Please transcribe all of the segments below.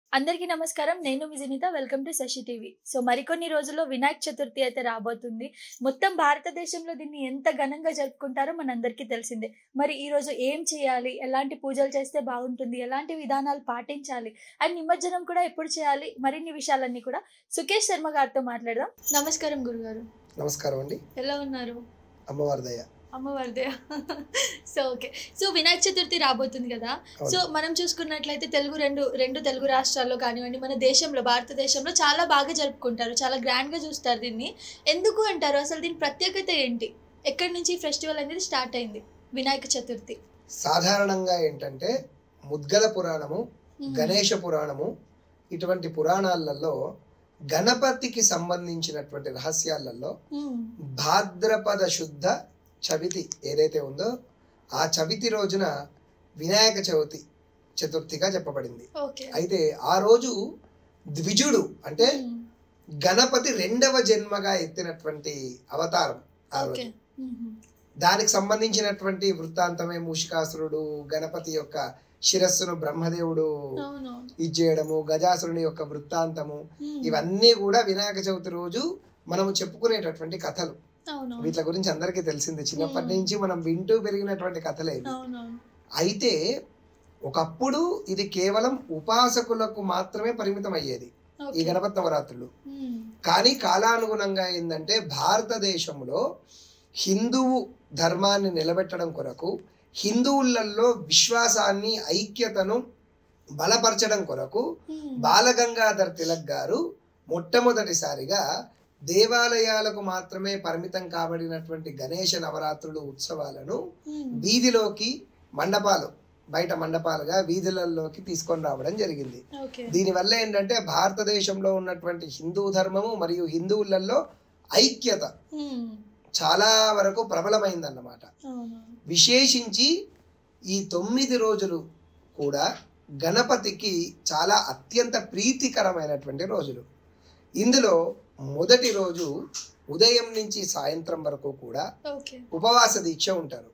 అందరికీ నమస్కారం నేను మీ Vijinitha welcome to Sashi TV so మరికొన్ని రోజుల్లో వినాయక చతుర్థి అయితే రాబోతుంది మొత్తం భారతదేశంలో దీన్ని ఎంత ఘనంగా జరుపుకుంటారో మనందరికీ తెలిసిందే మరి ఈ రోజు ఏం చేయాలి ఎలాంటి పూజలు చేస్తే బాగుంటుంది ఎలాంటి విధానాలు పాటించాలి అండ్ నిమజ్జనం కూడా ఎప్పుడు చేయాలి మరిన్ని విషయాలన్నీ కూడా సుకేష్ శర్మ గారితో మాట్లాడదాం నమస్కారం గురుగారు నమస్కారం అండి ఎలా ఉన్నారు అమ్మవారి దయ అమ్మవారిదే so okay so Vinayaka Chaturthi రాబోతుంది కదా అవును. సో మనం చూసుకున్నట్లయితే తెలుగు రెండు రెండు తెలుగు రాష్ట్రాల్లో కానివ్వండి మన దేశంలో భారతదేశంలో చాలా బాగా జరుపుకుంటారు చాలా గ్రాండ్ గా చూస్తారు దీన్ని ఎందుకు అంటారు అసలు దీని ప్రత్యేకత ఏంటి ఎక్కడి నుంచి ఈ ఫెస్టివల్ అనేది స్టార్ట్ అయింది వినాయక చతుర్థి సాధారణంగా ఏంటంటే ముద్గల పురాణము గణేష పురాణము ఇటువంటి పురాణాలలో గణపతికి సంబంధించినటువంటి రహస్యాలలో మ్మ్. భాద్రపద శుద్ధ చవితి ఏదైతే ఉందో ఆ చవితి రోజున వినాయక చవితి చతుర్థిగా చెప్పబడింది ఓకే అయితే ఆ రోజు ద్విజుడు అంటే మ్మ్. గణపతి రెండవ జన్మగా ఎత్తినటువంటి అవతారం ఆ ఓకే రోజు మ్మ్. దానికి సంబంధించినటువంటి వృత్తాంతమే మూషికాసురుడు గణపతి యొక్క శిరస్సును బ్రహ్మదేవుడు అవును ఇచ్చేయడము గజాసురుని యొక్క వృత్తాంతము మ్మ్. ఇవన్నీ కూడా వినాయక చవితి రోజు మనము చెప్పుకునేటటువంటి కథలు అవును వీటి గురించి అందరికీ తెలిసిందే చిన్నప్పటి మ్మ్. నుంచి మనం వింటూ పెరిగినటువంటి కథలే ఇవి. అవునవును అయితే ఒకప్పుడు ఇది కేవలం ఉపాసకులకు మాత్రమే పరిమితం అయ్యేది ఈ ఓకే గణపతి నవరాత్రులు మ్మ్. కానీ కాలానుగుణంగా ఏంటంటే భారతదేశంలో హిందువు ధర్మాన్ని నిలబెట్టడం కొరకు హిందువులలో విశ్వాసాన్ని ఐక్యతను బలపరచడం కొరకు మ్మ్. బాలగంగాధర్ తిలక్ గారు మొట్టమొదటిసారిగా దేవాలయాలకు మాత్రమే పరిమితం కాబడినటువంటి గణేష నవరాత్రులు ఉత్సవాలను మ్మ్. వీధిలోకి మండపాలు బయట మండపాలుగా వీధులలోకి తీసుకొని రావడం జరిగింది ఓకే దీనివల్ల ఏంటంటే భారతదేశంలో ఉన్నటువంటి హిందూ ధర్మము మరియు హిందువులలో ఐక్యత మ్మ్. చాలా వరకు ప్రబలమైందన్నమాట అవును విశేషించి ఈ తొమ్మిది రోజులు కూడా గణపతికి చాలా అత్యంత ప్రీతికరమైనటువంటి రోజులు ఇందులో మొదటి రోజు ఉదయం నుంచి సాయంత్రం వరకు కూడా ఓకే ఉపవాస దీక్ష ఉంటారు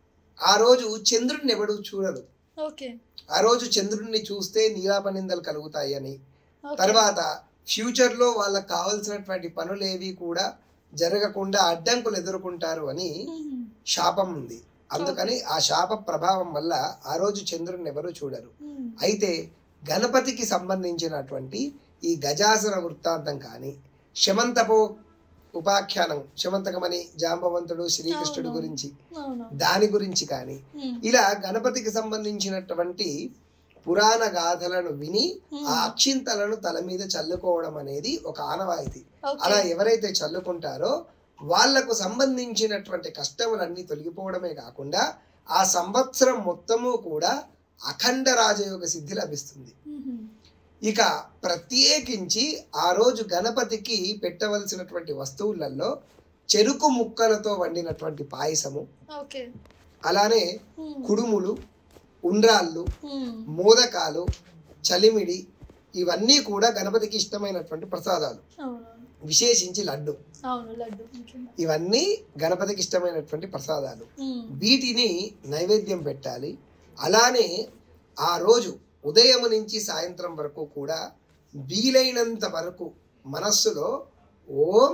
ఆ రోజు చంద్రుడిని ఎవడు చూడరు ఓకే ఆ రోజు చంద్రుడిని చూస్తే నీలాపనిందలు కలుగుతాయని ఓకే. తర్వాత ఫ్యూచర్ లో వాళ్ళకి కావాల్సినటువంటి పనులేవి కూడా జరగకుండా అడ్డంకులు ఎదుర్కొంటారు అని మ్మ్. శాపం ఉంది అందుకని ఆ శాప ప్రభావం వల్ల ఆ రోజు చంద్రుడిని ఎవరు చూడరు మ్మ్. అయితే గణపతికి సంబంధించినటువంటి ఈ గజాసుర వృత్తాంతం కానీ శమంతపు ఉపాఖ్యానం శమంతకమని జాంబవంతుడు శ్రీకృష్ణుడు అవును. గురించి అవును దాని గురించి కానీ మ్మ్. ఇలా గణపతికి సంబంధించినటువంటి పురాణ గాథలను విని మ్మ్. ఆ అక్షింతలను తల మీద చల్లుకోవడం అనేది ఒక ఆనవాయితీ ఓకే. అలా ఎవరైతే చల్లుకుంటారో వాళ్లకు సంబంధించినటువంటి కష్టములన్నీ తొలగిపోవడమే కాకుండా ఆ సంవత్సరం మొత్తము కూడా అఖండ రాజయోగ సిద్ధి లభిస్తుంది మ్మ్. ఇక ప్రత్యేకించి ఆ రోజు గణపతికి పెట్టవలసినటువంటి వస్తువులలో చెరుకు ముక్కలతో వండినటువంటి పాయసము ఓకే అలానే మ్మ్. కుడుములు ఉండ్రాళ్ళు మ్మ్. మోదకాలు చలిమిడి ఇవన్నీ కూడా గణపతికి ఇష్టమైనటువంటి ప్రసాదాలు అవును విశేషించి లడ్డు అవును లడ్డు ముఖ్యంగా. ఇవన్నీ గణపతికి ఇష్టమైనటువంటి ప్రసాదాలు మ్మ్. వీటిని నైవేద్యం పెట్టాలి అలానే ఆ రోజు ఉదయం నుంచి సాయంత్రం వరకు కూడా వీలైనంత వరకు మనస్సులో ఓం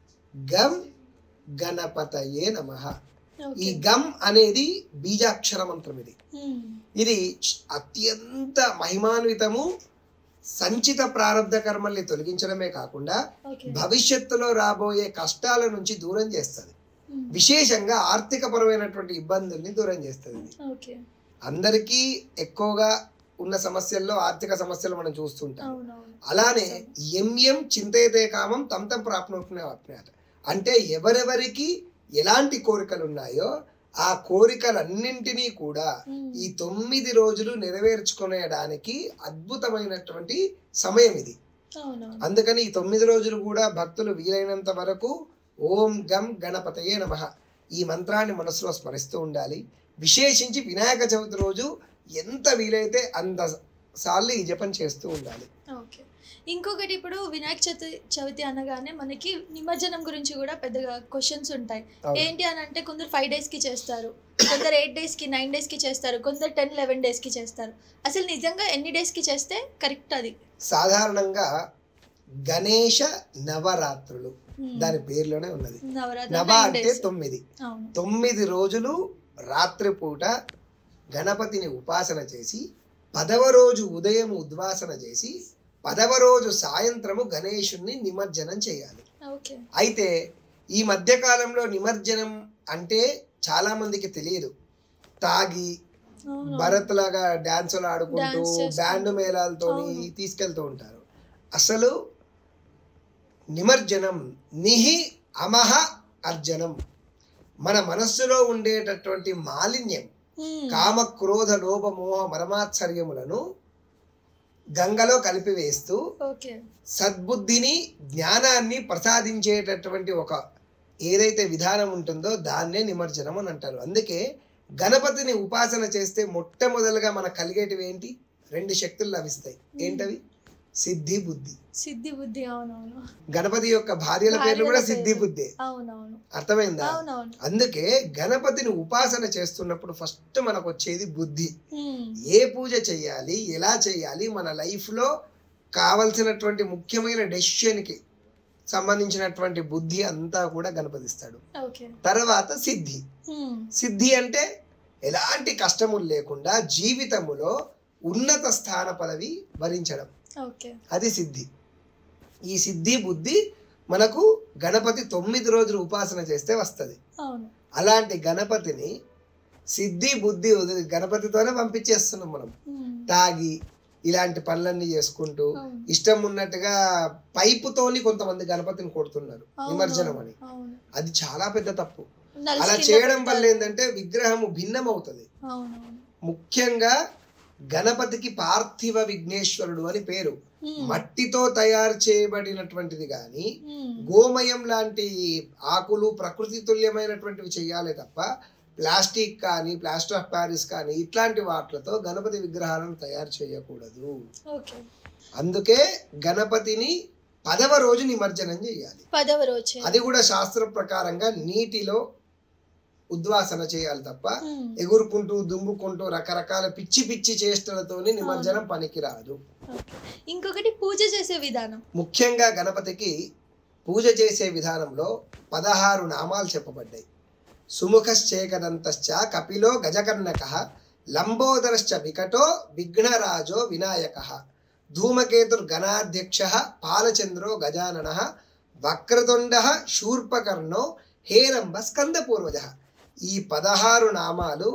గం గణపతయే నమః ఈ ఓకే. గం అనేది బీజాక్షర మంత్రం ఇది మ్మ్. ఇది అత్యంత మహిమాన్వితము సంచిత ప్రారంధ కర్మల్ని తొలగించడమే కాకుండా ఓకే. భవిష్యత్తులో రాబోయే కష్టాల నుంచి దూరం చేస్తుంది మ్మ్. విశేషంగా ఆర్థిక పరమైనటువంటి ఇబ్బందుల్ని దూరం చేస్తుంది ఇది ఓకే అందరికీ ఎక్కువగా ఉన్న సమస్యల్లో ఆర్థిక సమస్యలు మనం చూస్తుంటాం అవునవును అలానే ఎంఎం చింతయతే కామం తమ్ తమ్ ప్రాప్నోట్నే ఆప్యాయత అంటే ఎవరెవరికి ఎలాంటి కోరికలు ఉన్నాయో ఆ కోరికలన్నింటినీ కూడా మ్మ్. ఈ తొమ్మిది రోజులు నెరవేర్చుకునేడానికి అద్భుతమైనటువంటి సమయం ఇది అవునవును అందుకని ఈ తొమ్మిది రోజులు కూడా భక్తులు వీలైనంత వరకు ఓం గం గణపతయే నమ ఈ మంత్రాన్ని మనసులో స్మరిస్తూ ఉండాలి విశేషించి వినాయక చవితి రోజు ఎంత వీలైతే అంత సార్లు ఈ జపం చేస్తూ ఉండాలి ఓకే ఇంకొకటి ఇప్పుడు వినాయక చవితి చవితి అనగానే మనకి నిమజ్జనం గురించి కూడా పెద్దగా క్వశ్చన్స్ ఉంటాయి అవును. ఏంటి అని అంటే కొందరు ఫైవ్ డేస్ కి చేస్తారు కొందరు ఎయిట్ డేస్ కి నైన్ డేస్ కి చేస్తారు కొందరు టెన్ లెవెన్ డేస్ కి చేస్తారు అసలు నిజంగా ఎన్ని డేస్ కి చేస్తే కరెక్ట్ అది సాధారణంగా గణేష నవరాత్రులు Hmm. దాని పేరులోనే ఉన్నది నవరాత్రి నవ nine అంటే days. తొమ్మిది అవును తొమ్మిది రోజులు రాత్రిపూట గణపతిని ఉపాసన చేసి పదవ రోజు ఉదయం ఉద్వాసన చేసి పదవ రోజు సాయంత్రము గణేశుణ్ణి నిమజ్జనం చేయాలి ఓకే అయితే ఈ మధ్యకాలంలో నిమజ్జనం అంటే చాలా మందికి తెలియదు తాగి అవును. భరత్ లాగా డాన్సులు ఆడుకుంటూ Dance చేసుకుంటూ. బ్యాండ్ మేళాలతోని అవును. తీసుకెళ్తూ ఉంటారు అసలు నిమజ్జనం నిహి అమహ అర్జనం మన మనస్సులో ఉండేటటువంటి మాలిన్యం Hmm. కామ క్రోధ లోభ మోహ మరమాత్సర్యములను గంగలో కలిపివేస్తూ ఓకే సద్బుద్ధిని జ్ఞానాన్ని ప్రసాదించేటటువంటి ఒక ఏదైతే విధానం ఉంటుందో దాన్నే నిమజ్జనం అని అంటారు అందుకే గణపతిని ఉపాసన చేస్తే మొట్టమొదలుగా మనకు కలిగేటివి ఏంటి రెండు శక్తులు లభిస్తాయి ఏంటవి సిద్ధి బుద్ధి సిద్ధి బుద్ధి అవునవును గణపతి యొక్క భార్యల పేర్లు కూడా భార్యల సిద్ధి పేర్లు. బుద్ధి అవునవును అర్థమైందా అవునవును అందుకే గణపతిని ఉపాసన చేస్తున్నప్పుడు ఫస్ట్ మనకు వచ్చేది బుద్ధి Hmm. ఏ పూజ చేయాలి ఎలా చేయాలి మన లైఫ్లో కావలసినటువంటి ముఖ్యమైన డెసిషన్కి సంబంధించినటువంటి బుద్ధి అంతా కూడా గణపతిస్తాడు ఓకే తర్వాత సిద్ధి Hmm. సిద్ధి అంటే ఎలాంటి కష్టములు లేకుండా జీవితములో ఉన్నత స్థాన పదవి భరించడం ఓకే అది సిద్ధి ఈ సిద్ధి బుద్ధి మనకు గణపతి తొమ్మిది రోజులు ఉపాసన చేస్తే వస్తుంది అవును అలాంటి గణపతిని సిద్ధి బుద్ధి వదిలి గణపతితోనే పంపించేస్తున్నాం మనం Hmm. తాగి ఇలాంటి పనులన్నీ చేసుకుంటూ అవును. ఇష్టం ఉన్నట్టుగా పైపుతోని కొంతమంది గణపతిని కొడుతున్నారు నిమజ్జనం అని అవును అది చాలా పెద్ద తప్పు నలుసు అలా కింద చేయడం వల్ల పెడతారు. ఏంటంటే విగ్రహము భిన్నం అవుతుంది అవునవును ముఖ్యంగా గణపతికి పార్థివ విఘ్నేశ్వరుడు అని పేరు Hmm. మట్టితో తయారు చేయబడినటువంటిది కానీ Hmm. గోమయం లాంటి ఆకులు ప్రకృతి తుల్యమైనటువంటివి చేయాలి తప్ప ప్లాస్టిక్ కానీ ప్లాస్టర్ ఆఫ్ ప్యారిస్ కానీ ఇట్లాంటి వాటిలతో గణపతి విగ్రహాలను తయారు చేయకూడదు ఓకే అందుకే గణపతిని పదవ రోజు నిమజ్జనం చేయాలి పదవ రోజు అది కూడా శాస్త్ర ప్రకారంగా నీటిలో ఉద్వాసన చేయాలి తప్ప Hmm. ఎగురుకుంటూ దుమ్ముకుంటూ రకరకాల పిచ్చి పిచ్చి చేష్టలతోని నిమజ్జనం పనికిరాదు ఓకే. ఇంకొకటి పూజ చేసే విధానం ముఖ్యంగా గణపతికి పూజ చేసే విధానంలో పదహారు నామాలు చెప్పబడ్డాయి సుముఖశ్చేకదంతశ్చ కపిలో గజకర్ణక లంబోదరశ్చ వికటో విఘ్నరాజో వినాయక ధూమకేతుర్గణాధ్యక్ష పాలచంద్రో గజానన వక్రతుండ శూర్పకర్ణో హేరంబ స్కందపూర్వజ ఈ పదహారు నామాలు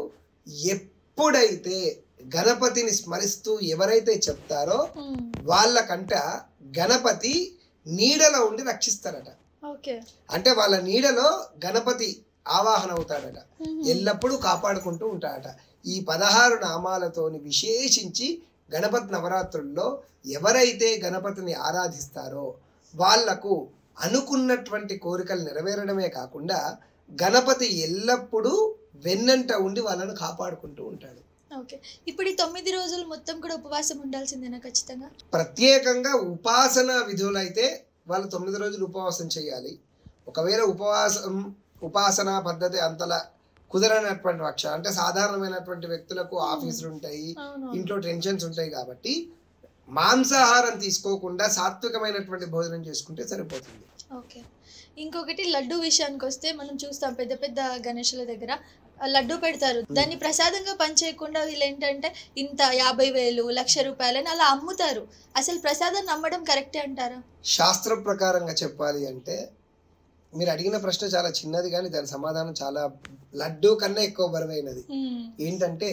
ఎప్పుడైతే గణపతిని స్మరిస్తూ ఎవరైతే చెప్తారో Hmm. వాళ్ళకంట గణపతి నీడలో ఉండి రక్షిస్తారట ఓకే అంటే వాళ్ళ నీడలో గణపతి ఆవాహన అవుతాడట Hmm. ఎల్లప్పుడూ కాపాడుకుంటూ ఉంటాడట ఈ పదహారు నామాలతోని విశేషించి గణపతి నవరాత్రుల్లో ఎవరైతే గణపతిని ఆరాధిస్తారో వాళ్లకు అనుకున్నటువంటి కోరికలు నెరవేరడమే కాకుండా గణపతి ఎల్లప్పుడూ వెన్నంట ఉండి వాళ్ళను కాపాడుకుంటూ ఉంటాడు ఓకే ఇప్పుడు ఈ తొమ్మిది రోజులు మొత్తం కూడా ఉపవాసం ఉండాల్సిందేనా ఖచ్చితంగా ప్రత్యేకంగా ఉపాసన విధులైతే వాళ్ళు తొమ్మిది రోజులు ఉపవాసం చేయాలి ఒకవేళ ఉపవాసం ఉపాసన పద్ధతి అంతలా కుదరనటువంటి పక్ష అంటే సాధారణమైనటువంటి వ్యక్తులకు ఆఫీసులు ఉంటాయి అవును ఇంట్లో టెన్షన్స్ ఉంటాయి కాబట్టి మాంసాహారం తీసుకోకుండా సాత్వికమైనటువంటి భోజనం చేసుకుంటే సరిపోతుంది ఓకే ఇంకొకటి లడ్డు విషయానికి వస్తే మనం చూస్తాం పెద్ద పెద్ద గణేషుల దగ్గర ఆ లడ్డు పెడతారు దాన్ని ప్రసాదంగా పనిచేయకుండా వీళ్ళు ఏంటంటే ఇంత యాభై వేలు లక్ష రూపాయలని అలా అమ్ముతారు అసలు ప్రసాదాన్ని అమ్మడం కరెక్టే అంటారా శాస్త్ర ప్రకారంగా చెప్పాలి అంటే మీరు అడిగిన ప్రశ్న చాలా చిన్నది కానీ దాని సమాధానం చాలా లడ్డు కన్నా ఎక్కువ బరువైనది ఉమ్, ఏంటంటే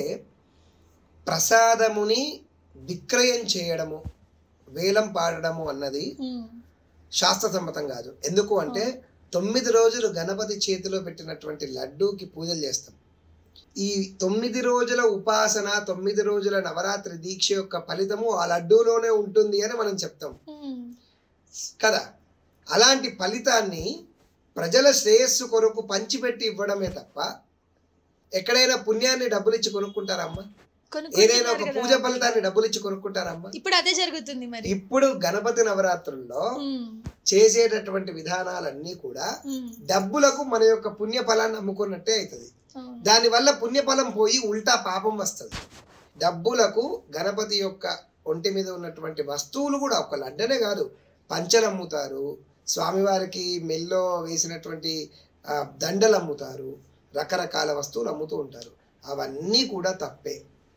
ప్రసాదముని విక్రయం చేయడము వేలం పాడడము అన్నది ఉమ్, శాస్త్రసమ్మతం కాదు ఎందుకు అంటే తొమ్మిది రోజులు గణపతి చేతిలో పెట్టినటువంటి లడ్డూకి పూజలు చేస్తాం ఈ తొమ్మిది రోజుల ఉపాసన తొమ్మిది రోజుల నవరాత్రి దీక్ష యొక్క ఫలితము ఆ లడ్డూలోనే ఉంటుంది అని మనం చెప్తాం ఉమ్, కదా అలాంటి ఫలితాన్ని ప్రజల శ్రేయస్సు కొరకు పంచిపెట్టి ఇవ్వడమే తప్ప ఎక్కడైనా పుణ్యాన్ని డబ్బులు ఇచ్చి కొనుక్కుంటారమ్మా ఏదైనా ఒక కొనుక్కుంటున్నారు పూజ కదా. ఫలితాన్ని డబ్బులు ఇచ్చి కొనుక్కుంటారమ్మా ఇప్పుడు అదే జరుగుతుంది మరి ఇప్పుడు గణపతి నవరాత్రుల్లో ఉమ్, చేసేటటువంటి విధానాలన్నీ కూడా ఉమ్, డబ్బులకు మన యొక్క పుణ్య ఫలాన్ని అమ్ముకున్నట్టే అవుతుంది అవును. దానివల్ల పుణ్యఫలం పోయి ఉల్టా పాపం వస్తుంది డబ్బులకు గణపతి యొక్క ఒంటి మీద ఉన్నటువంటి వస్తువులు కూడా ఒక లడ్డనే కాదు పంచలు అమ్ముతారు స్వామివారికి మెల్లో వేసినటువంటి ఆ, దండలు అమ్ముతారు రకరకాల వస్తువులు అమ్ముతూ ఉంటారు అవన్నీ కూడా తప్పే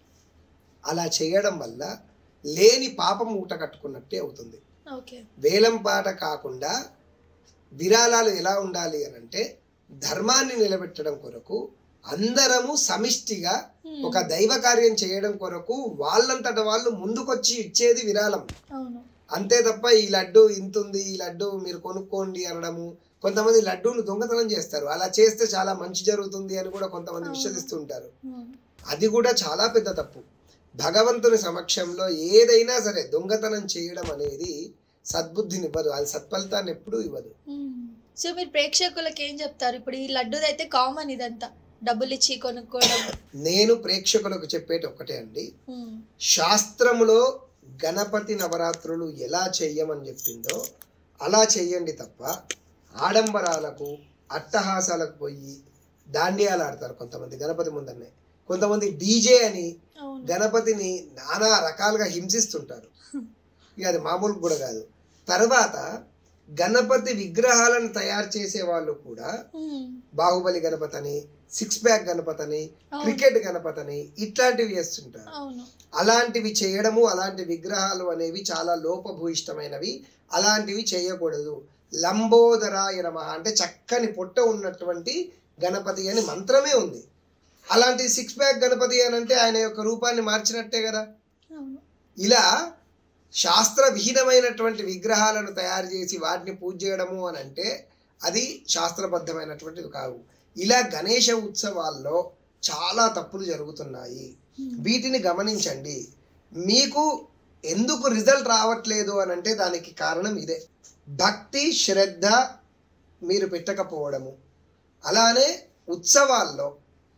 అలా చేయడం వల్ల లేని పాపం మూట కట్టుకున్నట్టే అవుతుంది ఓకే వేలం పాట కాకుండా విరాళాలు ఎలా ఉండాలి అని అంటే ధర్మాన్ని నిలబెట్టడం కొరకు అందరము సమిష్టిగా ఉమ్, ఒక దైవ కార్యం చేయడం కొరకు వాళ్ళంతట వాళ్ళు ముందుకొచ్చి ఇచ్చేది విరాళం అవును అంతే తప్ప ఈ లడ్డు ఇంతుంది ఈ లడ్డు మీరు కొనుక్కోండి అనడము కొంతమంది లడ్డూను దొంగతనం చేస్తారు అలా చేస్తే చాలా మంచి జరుగుతుంది అని కూడా కొంతమంది అవును. విశ్వసిస్తుంటారు ఉమ్, అది కూడా చాలా పెద్ద తప్పు భగవంతుని సమక్షంలో ఏదైనా సరే దొంగతనం చేయడం అనేది సద్బుద్ధిని ఇవ్వదు అది సత్ఫలితాన్ని ఎప్పుడూ ఇవ్వదు ఉమ్. సో మీరు ప్రేక్షకులకు ఏం చెప్తారు ఇప్పుడు ఈ లడ్డూదైతే కామన్ ఇదంతా డబ్బులు ఇచ్చి కొనుక్కోవడం నేను ప్రేక్షకులకు చెప్పేటి ఒకటే అండి ఉమ్, శాస్త్రములో గణపతి నవరాత్రులు ఎలా చెయ్యమని చెప్పిందో అలా చెయ్యండి తప్ప ఆడంబరాలకు అట్టహాసాలకు పోయి దాండియాలు ఆడతారు కొంతమంది గణపతి ముందరనే కొంతమంది డీజే అని అవును గణపతిని నానా రకాలుగా హింసిస్తుంటారు ఇక అది మామూలు కూడా కాదు తర్వాత గణపతి విగ్రహాలను తయారు చేసే వాళ్ళు కూడా ఉమ్, బాహుబలి గణపతి అని సిక్స్ ప్యాక్ గణపతి అని అవును క్రికెట్ గణపతి అని ఇట్లాంటివి చేస్తుంటారు అవును అలాంటివి చేయడము అలాంటి విగ్రహాలు అనేవి చాలా లోపభూయిష్టమైనవి అలాంటివి చేయకూడదు లంబోదరాయ నమ అంటే చక్కని పొట్ట ఉన్నటువంటి గణపతి అని మంత్రమే ఉంది అలాంటి సిక్స్ ప్యాక్ గణపతి అని అంటే ఆయన యొక్క రూపాన్ని మార్చినట్టే కదా అవును ఇలా శాస్త్ర విహీనమైనటువంటి విగ్రహాలను తయారు చేసి వాటిని పూజ చేయడము అని అంటే అది శాస్త్రబద్ధమైనటువంటిది కావు ఇలా గణేష ఉత్సవాల్లో చాలా తప్పులు జరుగుతున్నాయి ఉమ్, వీటిని గమనించండి మీకు ఎందుకు రిజల్ట్ రావట్లేదు అని అంటే దానికి కారణం ఇదే భక్తి శ్రద్ధ మీరు పెట్టకపోవడము అలానే ఉత్సవాల్లో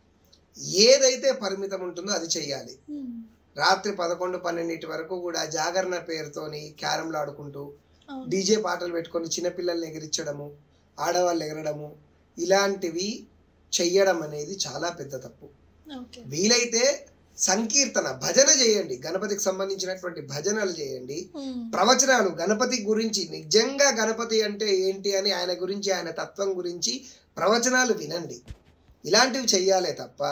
ఏదైతే పరిమితం ఉంటుందో అది చెయ్యాలి ఉమ్, రాత్రి పదకొండు పన్నెండింటి వరకు కూడా జాగరణ పేరుతోని క్యారమ్లు ఆడుకుంటూ అవును డీజే పాటలు పెట్టుకొని చిన్నపిల్లల్ని ఎగిరించడము ఆడవాళ్ళు ఎగరడము ఇలాంటివి చెయ్యడం అనేది చాలా పెద్ద తప్పు ఓకే వీలైతే సంకీర్తన భజన చేయండి గణపతికి సంబంధించినటువంటి భజనలు చేయండి ఉమ్, ప్రవచనాలు గణపతి గురించి నిజంగా గణపతి అంటే ఏంటి అని ఆయన గురించి ఆయన తత్వం గురించి ప్రవచనాలు వినండి ఇలాంటివి చెయ్యాలే తప్ప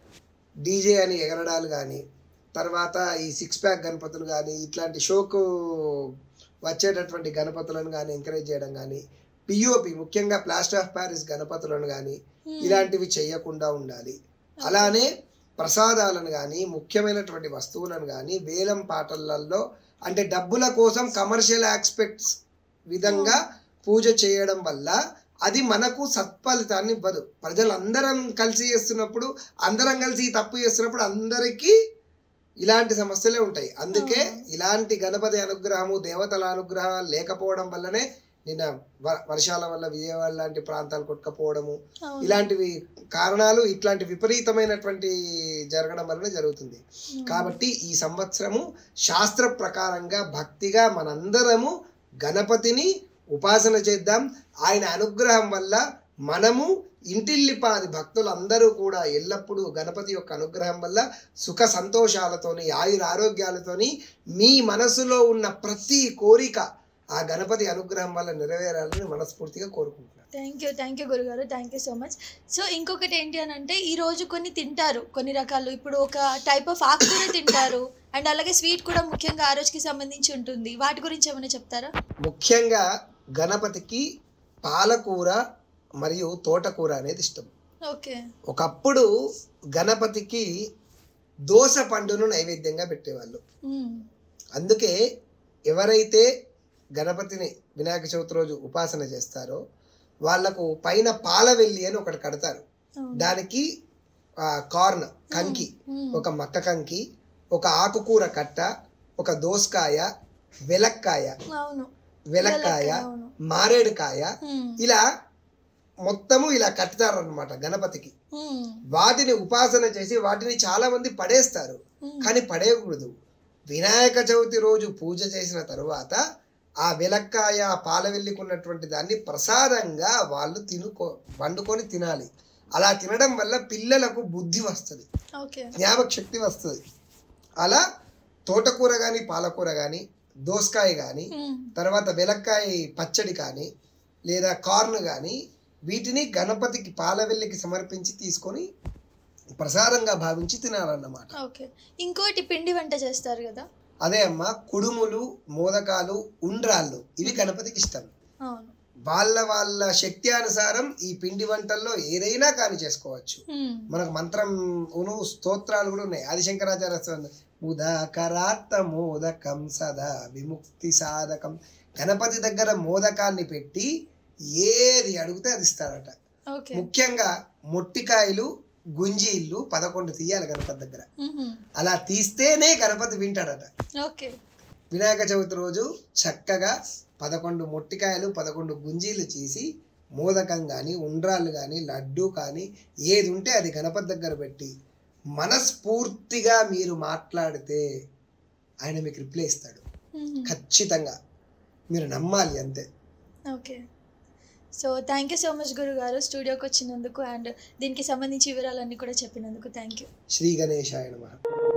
డీజే అని ఎగరడాలు కానీ తర్వాత ఈ సిక్స్ ప్యాక్ గణపతులు కానీ ఇట్లాంటి షోకు వచ్చేటటువంటి గణపతులను కానీ ఎంకరేజ్ చేయడం కానీ పిఓపి ముఖ్యంగా ప్లాస్టర్ ఆఫ్ ప్యారిస్ గణపతులను కానీ ఉమ్, ఇలాంటివి చేయకుండా ఉండాలి అలానే ప్రసాదాలను కానీ ముఖ్యమైనటువంటి వస్తువులను కానీ వేలం పాటలలో అంటే డబ్బుల కోసం కమర్షియల్ ఆస్పెక్ట్స్ విధంగా పూజ చేయడం వల్ల అది మనకు సత్ఫలితాన్ని ఇవ్వదు ప్రజలందరం కలిసి చేస్తున్నప్పుడు అందరం కలిసి ఈ తప్పు చేస్తున్నప్పుడు అందరికీ ఇలాంటి సమస్యలే ఉంటాయి అందుకే ఇలాంటి గణపతి అనుగ్రహము దేవతల అనుగ్రహాలు లేకపోవడం వల్లనే నిన్న వ- వర్షాల వల్ల విజయవాడ లాంటి ప్రాంతాలు కొట్టుకపోవడము అవును. ఇలాంటివి కారణాలు ఇట్లాంటి విపరీతమైనటువంటి జరగడం వలన జరుగుతుంది ఉమ్, కాబట్టి ఈ సంవత్సరము శాస్త్ర ప్రకారంగా భక్తిగా మనందరము గణపతిని ఉపాసన చేద్దాం ఆయన అనుగ్రహం వల్ల మనము ఇంటిల్లిపాది భక్తులందరూ కూడా ఎల్లప్పుడూ గణపతి యొక్క అనుగ్రహం వల్ల సుఖ సంతోషాలతోని ఆయుర ఆరోగ్యాలతోని మీ మనసులో ఉన్న ప్రతి కోరిక ఆ గణపతి అనుగ్రహం వల్ల నెరవేరాలని మనస్ఫూర్తిగా కోరుకుంటున్నాను థ్యాంక్ యూ థ్యాంక్ యూ గురుగారు thank you so much so ఇంకొకటి ఏంటి అని అంటే ఈ రోజు కొన్ని తింటారు కొన్ని రకాలు ఇప్పుడు ఒక టైప్ ఆఫ్ ఆకుకూర తింటారు అండ్ అలాగే స్వీట్ కూడా ముఖ్యంగా ఆ రోజుకి సంబంధించి ఉంటుంది వాటి గురించి ఏమైనా చెప్తారా ముఖ్యంగా గణపతికి పాలకూర మరియు తోటకూర అనేది ఇష్టం ఓకే ఒకప్పుడు గణపతికి దోస పండును నైవేద్యంగా పెట్టేవాళ్ళు మ్మ్. అందుకే ఎవరైతే గణపతిని వినాయక చవితి రోజు ఉపాసన చేస్తారో వాళ్లకు పైన పాలవెల్లి అని ఒకటి కడతారు అవును. దానికి కార్న్ కంకి మ్మ్. ఒక మక్క కంకి ఒక ఆకుకూర కట్ట ఒక దోసకాయ వెలక్కాయ అవును వెలక్కాయ అవును మారేడుకాయ మ్మ్. ఇలా మొత్తము ఇలా కట్టుతారనమాట గణపతికి మ్మ్. వాటిని ఉపాసన చేసి వాటిని చాలా మంది పడేస్తారు మ్మ్. కానీ పడేయకూడదు వినాయక చవితి రోజు పూజ చేసిన తరువాత ఆ వెలక్కాయ ఆ పాలవెల్లికి ఉన్నటువంటి దాన్ని ప్రసాదంగా వాళ్ళు తినుకో వండుకొని తినాలి అలా తినడం వల్ల పిల్లలకు బుద్ధి వస్తుంది ఓకే జ్ఞాపక శక్తి వస్తుంది అలా తోటకూర కానీ పాలకూర కానీ దోసకాయ కానీ మ్మ్. తర్వాత వెలక్కాయ పచ్చడి కానీ లేదా కార్న్ కానీ వీటిని గణపతికి పాలవెల్లికి సమర్పించి తీసుకొని ప్రసాదంగా భావించి తినాలన్నమాట ఓకే ఇంకోటి పిండి వంట చేస్తారు కదా అదే అమ్మ కుడుములు మోదకాలు ఉండ్రాళ్ళు ఇవి గణపతికి ఇష్టం అవును వాళ్ళ వాళ్ళ శక్తి అనుసారం ఈ పిండి వంటల్లో ఏదైనా కానీ చేసుకోవచ్చు మ్మ్. మనకు మంత్రం ఉను స్తోత్రాలు కూడా ఉన్నాయి ఆదిశంకరాచార్య స్తోత్రం. ముదాకరాత్త మోదకం సదా విముక్తి సాధకం గణపతి దగ్గర మోదకాన్ని పెట్టి ఏది అడిగితే అది ఇస్తాడట ఓకే ముఖ్యంగా మొట్టికాయలు గుంజీళ్ళు పదకొండు తీయాలి గణపతి దగ్గర మ్మ్. అలా తీస్తేనే గణపతి వింటాడట ఓకే వినాయక చవితి రోజు చక్కగా పదకొండు మొట్టికాయలు పదకొండు గుంజీలు చేసి మోదకం కానీ ఉండ్రాళ్ళు కానీ లడ్డు కానీ ఏది ఉంటే అది గణపతి దగ్గర పెట్టి మనస్ఫూర్తిగా మీరు మాట్లాడితే ఆయన మీకు రిప్లై ఇస్తాడు మ్మ్. ఖచ్చితంగా మీరు నమ్మాలి అంతే okay so thank you so much గురుగారు స్టూడియోకి వచ్చినందుకు అండ్ దీనికి సంబంధించి వివరాలన్నీ కూడా చెప్పినందుకు థ్యాంక్ యూ శ్రీ గణేశాయ నమః